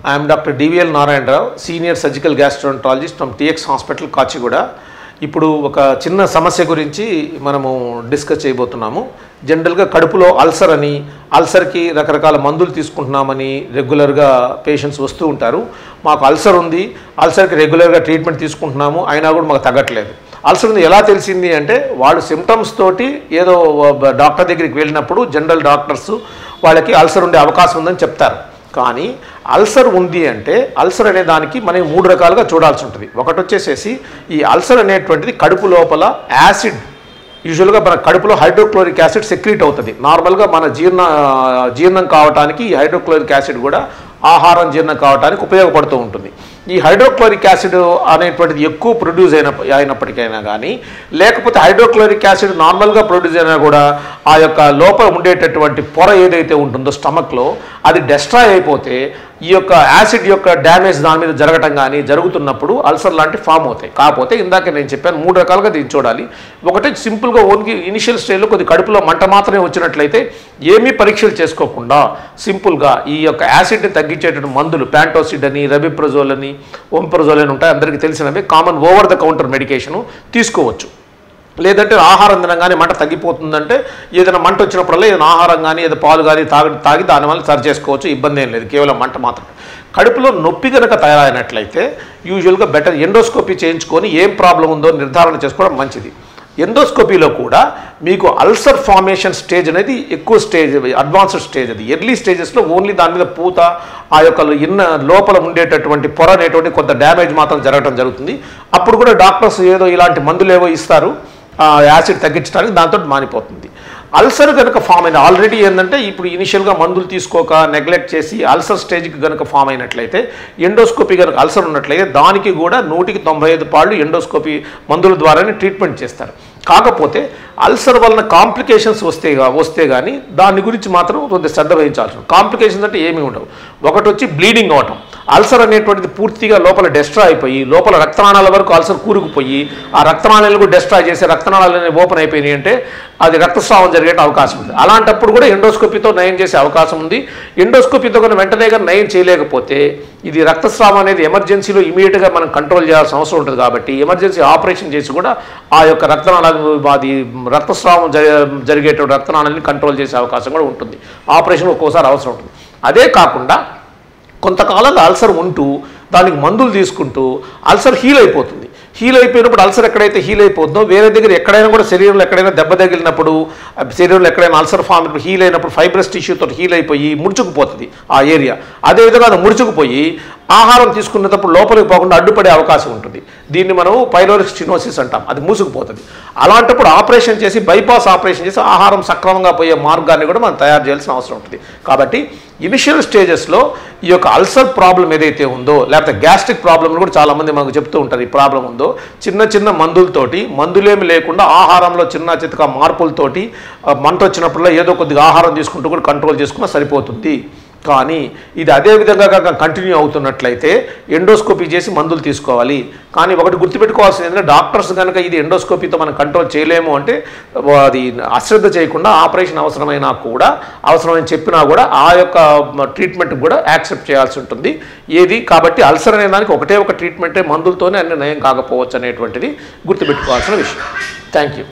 I'm doctor DVL Narayanarao senior surgical gastroenterologist from TX hospital Kachiguda ఇప్పుడు ఒక చిన్న సమస్య గురించి మనము డిస్కస్ చేయబోతున్నాము జనరల్గా కడుపులో అల్సర్ అని అల్సర్కి రకరకాల మందులు తీసుకుంటున్నామని రెగ్యులర్గా పేషెంట్స్ వస్తూ ఉంటారు మాకు అల్సర్ ఉంది అల్సర్కి రెగ్యులర్గా ట్రీట్మెంట్ తీసుకుంటున్నాము అయినా కూడా మాకు తగ్గట్లేదు అల్సర్ ఉంది ఎలా తెలిసింది అంటే వాళ్ళు సిమ్టమ్స్ తోటి ఏదో డాక్టర్ దగ్గరికి వెళ్ళినప్పుడు జనరల్ డాక్టర్స్ వాళ్ళకి అల్సర్ ఉండే అవకాశం ఉందని చెప్తారు కానీ అల్సర్ ఉంది అంటే అల్సర్ అనే దానికి మనం మూడు రకాలుగా చూడాల్సి ఉంటుంది ఒకటి వచ్చేసేసి ఈ అల్సర్ అనేటువంటిది కడుపు లోపల యాసిడ్ యూజువల్గా మన కడుపులో హైడ్రోక్లోరిక్ యాసిడ్ సెక్రీట్ అవుతుంది నార్మల్గా మన జీర్ణ జీర్ణం కావటానికి ఈ హైడ్రోక్లోరిక్ యాసిడ్ కూడా ఆహారం జీర్ణం కావడానికి ఉపయోగపడుతూ ఉంటుంది ఈ హైడ్రోక్లోరిక్ యాసిడ్ అనేటువంటిది ఎక్కువ ప్రొడ్యూస్ అయిన అయినప్పటికైనా కానీ లేకపోతే హైడ్రోక్లోరిక్ యాసిడ్ నార్మల్గా ప్రొడ్యూస్ అయినా కూడా ఆ యొక్క లోపల ఉండేటటువంటి పొర ఏదైతే ఉంటుందో స్టమక్లో అది డెస్ట్రాయ్ అయిపోతే ఈ యొక్క యాసిడ్ యొక్క డ్యామేజ్ దాని మీద జరగటం కానీ జరుగుతున్నప్పుడు అల్సర్ లాంటి ఫామ్ అవుతాయి కాకపోతే ఇందాక నేను చెప్పాను మూడు రకాలుగా దీన్ని చూడాలి ఒకటి సింపుల్గా ఓన్కి ఇనిషియల్ స్టేజ్లో కొద్ది కడుపులో మంట మాత్రమే వచ్చినట్లయితే ఏమీ పరీక్షలు చేసుకోకుండా సింపుల్గా ఈ యొక్క యాసిడ్ని తగ్గించేటువంటి మందులు ప్యాంటోసిడ్ అని రబిప్రజోల్ అని ఓంప్రజోల్ అని ఉంటాయి అందరికీ తెలిసినవి common over the counter medication తీసుకోవచ్చు లేదంటే ఆహారం తినగానే మంట తగ్గిపోతుందంటే ఏదైనా మంట వచ్చినప్పుడల్లా ఏదైనా ఆహారం కానీ ఏదో పాలు కానీ తాగి తాగి దానివల్ల సరి చేసుకోవచ్చు ఇబ్బంది ఏం లేదు కేవలం మంట మాత్రమే కడుపులో నొప్పి కనుక తయారైనట్లయితే యూజువల్గా బెటర్ ఎండోస్కోపీ చేయించుకొని ఏం ప్రాబ్లం ఉందో నిర్ధారణ చేసుకోవడం మంచిది ఎండోస్కోపీలో కూడా మీకు అల్సర్ ఫార్మేషన్ స్టేజ్ అనేది ఎక్కువ స్టేజ్ అడ్వాన్స్డ్ స్టేజ్ అది ఎర్లీ స్టేజెస్లో ఓన్లీ దాని మీద పూత ఆ యొక్క ఇన్న లోపల ఉండేటటువంటి పొర అనేటువంటి కొంత డ్యామేజ్ మాత్రం జరగడం జరుగుతుంది అప్పుడు కూడా డాక్టర్స్ ఏదో ఇలాంటి మందులు ఏవో ఇస్తారు ఆ యాసిడ్ తగ్గించడానికి దాంతో మానిపోతుంది అల్సర్ కనుక ఫామ్ అయిన ఆల్రెడీ ఏంటంటే ఇప్పుడు ఇనిషియల్గా మందులు తీసుకోక నెగ్లెక్ట్ చేసి అల్సర్ స్టేజ్కి కనుక ఫామ్ అయినట్లయితే ఎండోస్కోపీ కనుక అల్సర్ ఉన్నట్లయితే దానికి కూడా నూటికి తొంభై ఐదు పాళ్ళు ఎండోస్కోపీ మందుల ద్వారానే ట్రీట్మెంట్ చేస్తారు కాకపోతే అల్సర్ వలన కాంప్లికేషన్స్ వస్తే గా- వస్తే కానీ దాని గురించి మాత్రం కొద్దిగా శ్రద్ధ వహించాల్సి ఉంటుంది కాంప్లికేషన్స్ అంటే ఏమీ ఉండవు ఒకటి వచ్చి బ్లీడింగ్ అవటం అల్సర్ అనేటువంటిది పూర్తిగా లోపల డెస్ట్రా అయిపోయి లోపల రక్తనాళాల వరకు అల్సర్ కూరుకుపోయి ఆ రక్తనాళాలు కూడా డెస్ట్రాయ్ చేసి రక్తనాళాలు అనేవి ఓపెన్ అయిపోయినాయి అంటే అది రక్తస్రావం జరిగే అవకాశం ఉంది అలాంటప్పుడు కూడా ఎండోస్కోపీతో నయం చేసే అవకాశం ఉంది ఎండోస్కోపీతో కూడా వెంటనే కానీ నయం చేయలేకపోతే ఇది రక్తస్రావం అనేది ఎమర్జెన్సీలో ఇమీడియట్గా మనం కంట్రోల్ చేయాల్సిన అవసరం ఉంటుంది కాబట్టి ఎమర్జెన్సీ ఆపరేషన్ చేసి కూడా ఆ యొక్క రక్తనాళాలు అది రక్తస్రావం జరి- జరిగేటువంటి రక్తనాళాన్ని కంట్రోల్ చేసే అవకాశం కూడా ఉంటుంది ఆపరేషన్ ఒక్కోసారి అవసరం ఉంటుంది అదే కాకుండా కొంతకాలంగా అల్సర్ ఉంటూ దానికి మందులు తీసుకుంటూ అల్సర్ హీల్ అయిపోతుంది హీల్ అయిపోయినప్పుడు అల్సర్ ఎక్కడైతే హీల్ అయిపోతుందో వేరే దగ్గర ఎక్కడైనా కూడా శరీరంలో ఎక్కడైనా దెబ్బ తగిలినప్పుడు ఆ శరీరంలో ఎక్కడైనా అల్సర్ ఫామ్ అయినప్పుడు హీల్ అయినప్పుడు ఫైబ్రస్ టిష్యూతో హీల్ అయిపోయి ముడుచుకుపోతుంది ఆ ఏరియా అదేవిధంగా అది ముడుచుకుపోయి ఆహారం తీసుకునేటప్పుడు లోపలికి పోకుండా అడ్డుపడే అవకాశం ఉంటుంది దీన్ని మనం పైలోరిక్ స్టినోసిస్ అంటాం అది మూసుకుపోతుంది అలాంటప్పుడు ఆపరేషన్ చేసి బైపాస్ ఆపరేషన్ చేసి ఆహారం సక్రమంగా పోయే మార్గాన్ని కూడా మనం తయారు చేయాల్సిన అవసరం ఉంటుంది కాబట్టి ఇనిషియల్ స్టేజెస్లో ఈ యొక్క అల్సర్ ప్రాబ్లం ఏదైతే ఉందో లేకపోతే గ్యాస్ట్రిక్ ప్రాబ్లం కూడా చాలామంది మాకు చెప్తూ ఉంటారు ఈ ప్రాబ్లం ఉందో చిన్న చిన్న మందులతోటి మందులేమి లేకుండా ఆహారంలో చిన్న చితక మార్పులతోటి ఆ, మంట వచ్చినప్పుడల్లా ఏదో కొద్దిగా ఆహారం తీసుకుంటూ కూడా కంట్రోల్ చేసుకున్నా సరిపోతుంది కానీ ఇది అదే విధంగా కనుక కంటిన్యూ అవుతున్నట్లయితే ఎండోస్కోపీ చేసి మందులు తీసుకోవాలి కానీ ఒకటి గుర్తుపెట్టుకోవాల్సింది ఏంటంటే డాక్టర్స్ కనుక ఇది ఎండోస్కోపీతో మనం కంట్రోల్ చేయలేము అంటే అది అశ్రద్ధ చేయకుండా ఆపరేషన్ అవసరమైనా కూడా అవసరమని చెప్పినా కూడా ఆ యొక్క ట్రీట్మెంట్ కూడా యాక్సెప్ట్ చేయాల్సి ఉంటుంది ఏది కాబట్టి అల్సర్ అనే దానికి ఒకటే ఒక ట్రీట్మెంటే మందులతోనే అన్ని నయం కాకపోవచ్చు అనేటువంటిది గుర్తుపెట్టుకోవాల్సిన విషయం థ్యాంక్ యూ